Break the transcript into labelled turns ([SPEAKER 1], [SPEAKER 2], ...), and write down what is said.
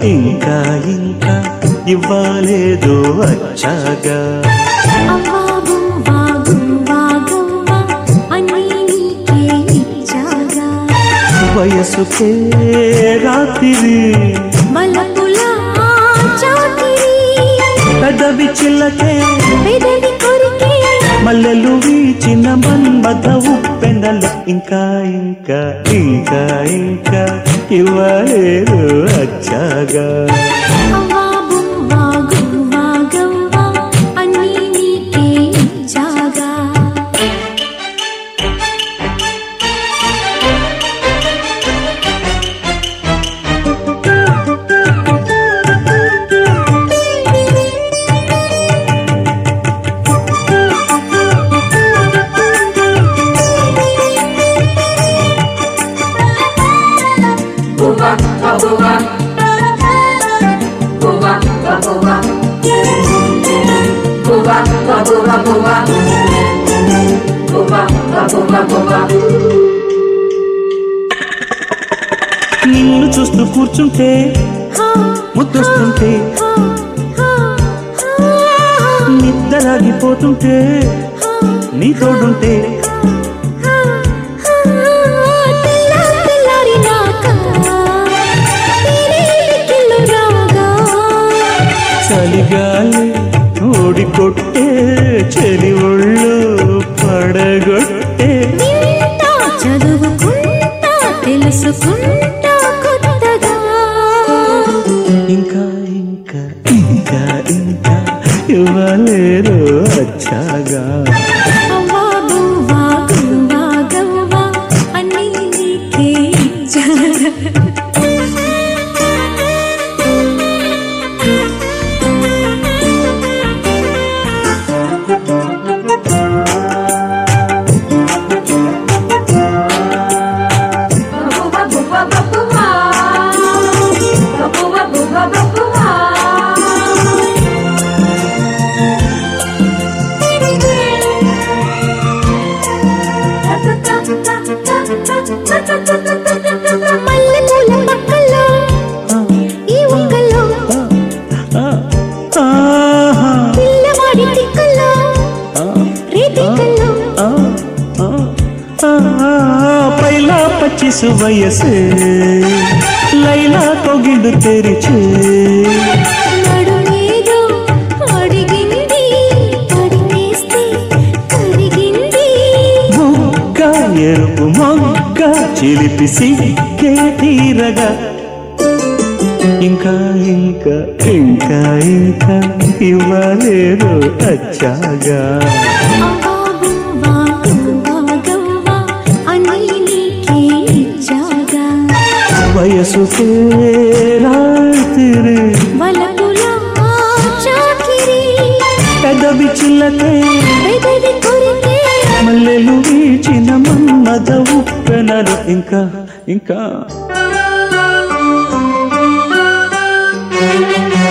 [SPEAKER 1] ఇంకా ఇంకా ఇవ్వాలేదో వచ్చాగా
[SPEAKER 2] అవ్వా గువ్వా గువ్వా గువ్వా అన్నీ నీకే ఇచ్చాగా
[SPEAKER 1] వయసుకే రాత్రి
[SPEAKER 2] మలపుల చాకిరి
[SPEAKER 1] పెదవి చిల్లకే
[SPEAKER 2] పెదవి కొరికే
[SPEAKER 1] మల్లెలు వీచిన మన్మథ ఉప్పెనలు ఇంకా ఇంకా ఇంకా ఇంకా ఇవ్వలేదు వచ్చాగా
[SPEAKER 2] అవ్వా గువ్వా గువ్వా గువ్వా అన్నీ నీకే ఇచ్చాగా
[SPEAKER 1] నిన్ను చూస్తూ కూర్చుంటే
[SPEAKER 2] హా
[SPEAKER 1] ముద్దొస్తుంటే
[SPEAKER 2] హా హా
[SPEAKER 1] నిద్రలాగిపోతుంటే నీ తోడుంటే
[SPEAKER 2] తెల్ల తెల్లారినాక తిరిగిల్లు రాగా
[SPEAKER 1] చలిగాలి ఓడి కొట్టే చెలి ఒళ్ళు పడగొట్టే
[SPEAKER 2] వింటా చదువుకుంటా తెలుసుకుంటా కొత్తగా
[SPEAKER 1] ఇంకా ఇంకా ఇంకా ఇంకా ఇవ్వలేరు వచ్చాగా
[SPEAKER 2] అవ్వా గువ్వా గువ్వా గవ్వా అన్నీ నీకే ఇచ్చాగా మల్లెపూల పక్కలో ఈ ఒక్కలో
[SPEAKER 1] ఆ, ఆహా,
[SPEAKER 2] పిల్లవాడి తిక్కలో
[SPEAKER 1] ఆ,
[SPEAKER 2] రేతికల్లో
[SPEAKER 1] ఆ, ఆ, ఆ, పైలా పచ్చిసు వయసే లైలా కొగిడు తెరిచే
[SPEAKER 2] నడుమేదో అడిగింది కడిగేస్తే కరిగింది
[SPEAKER 1] బుగ్గ ఎరుపు మొగ్గ చిలిపి సిగ్గే తీరగా ఇంకా ఇంకా ఇంకా ఇంకా ఇవ్వలేదు వచ్చాగా
[SPEAKER 2] అవ్వా గువ్వా గువ్వా గవ్వా అన్నీ నీకే ఇచ్చాగా
[SPEAKER 1] వయసుకే రాత్రి
[SPEAKER 2] వలపుల చాకిరి
[SPEAKER 1] పెదవి చిల్లకే
[SPEAKER 2] పెదవి కొరికే
[SPEAKER 1] మల్లెలు వీచిన మన్మద ఉప్పెనలు ఇంకా ఇంకా